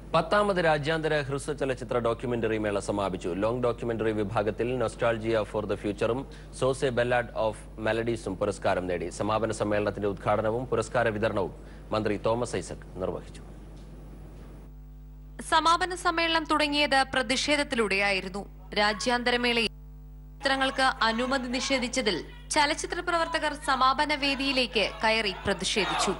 പത്താമത് രാജ്യാന്തര ഹ്രസ്വ ചലച്ചിത്ര ഡോക്യുമെന്ററി മേള സമാപിച്ചു ലോങ് ഡോക്യുമെന്ററി വിഭാഗത്തിൽ നൊസ്റ്റാൾജിയ ഫോർ ദ ഫ്യൂച്ചറും സോസെ ബെല്ലാഡ് ഓഫ് മെലഡീസും പുരസ്കാരം നേടി സമാപന സമ്മേളനത്തിന്റെ ഉദ്ഘാടനവും പുരസ്കാര വിതരണവും മന്ത്രി തോമസ് ഐസക് നിർവഹിച്ചു സമാപന സമ്മേളനം തുടങ്ങിയത് പ്രതിഷേധത്തിലൂടെയായിരുന്നു രാജ്യാന്തരമേളയിൽ ചിത്രങ്ങൾക്ക് അനുമതി നിഷേധിച്ചതിൽ ചലച്ചിത്ര പ്രവർത്തകർ സമാപന വേദിയിലേക്ക് കയറി പ്രതിഷേധിച്ചു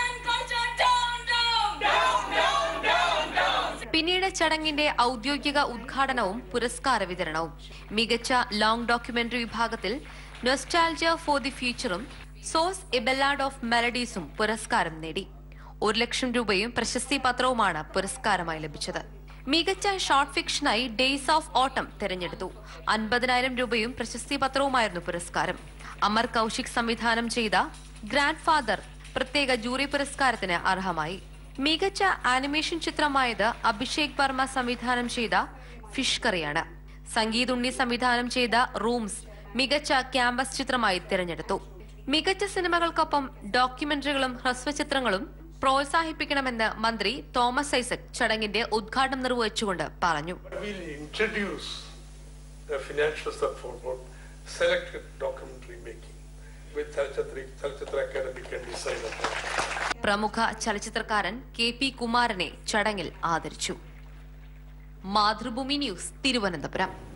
പിന്നീട് ചടങ്ങിന്റെ ഔദ്യോഗിക ഉദ്ഘാടനവും പുരസ്കാര വിതരണവും മികച്ച ലോങ് ഡോക്യുമെന്ററി വിഭാഗത്തിൽ നൊസ്റ്റാൾജിയ ഫോർ ദി ഫ്യൂച്ചറും സോസ് എബെല്ലാഡ് ഓഫ് മെലഡീസും പുരസ്കാരം നേടി ഒരു ലക്ഷം രൂപയും പ്രശസ്തി പത്രവുമാണ് പുരസ്കാരമായി ലഭിച്ചത് മികച്ച ഷോർട്ട് ഫിക്ഷനായി ഡേയ്സ് ഓഫ് ഓട്ടം തെരഞ്ഞെടുത്തു അൻപതിനായിരം രൂപയും പ്രശസ്തി പത്രവുമായിരുന്നു പുരസ്കാരം അമർ കൌശിക് സംവിധാനം ചെയ്ത ഗ്രാൻഡ് ഫാദർ പ്രത്യേക ജൂറി പുരസ്കാരത്തിന് അർഹമായി മികച്ച ആനിമേഷൻ ചിത്രമായത് അഭിഷേക് വർമ്മ സംവിധാനം ചെയ്ത ഫിഷ് കറിയാണ് സംഗീത് ഉണ്ണി സംവിധാനം ചെയ്ത റൂംസ് മികച്ച ക്യാമ്പസ് ചിത്രമായി തിരഞ്ഞെടുത്തു മികച്ച സിനിമകൾക്കൊപ്പം ഡോക്യുമെന്ററികളും ഹ്രസ്വചിത്രങ്ങളും പ്രോത്സാഹിപ്പിക്കണമെന്ന് മന്ത്രി തോമസ് ഐസക് ചടങ്ങിന്റെ ഉദ്ഘാടനം നിർവഹിച്ചുകൊണ്ട് പറഞ്ഞു will introduce the financial support for selected documentary making with Chalchitra, Chalchitra Academic and Design Award. പ്രമുഖ ചലച്ചിത്രകാരൻ കെ പി കുമാരനെ ചടങ്ങിൽ ആദരിച്ചു മാതൃഭൂമി ന്യൂസ് തിരുവനന്തപുരം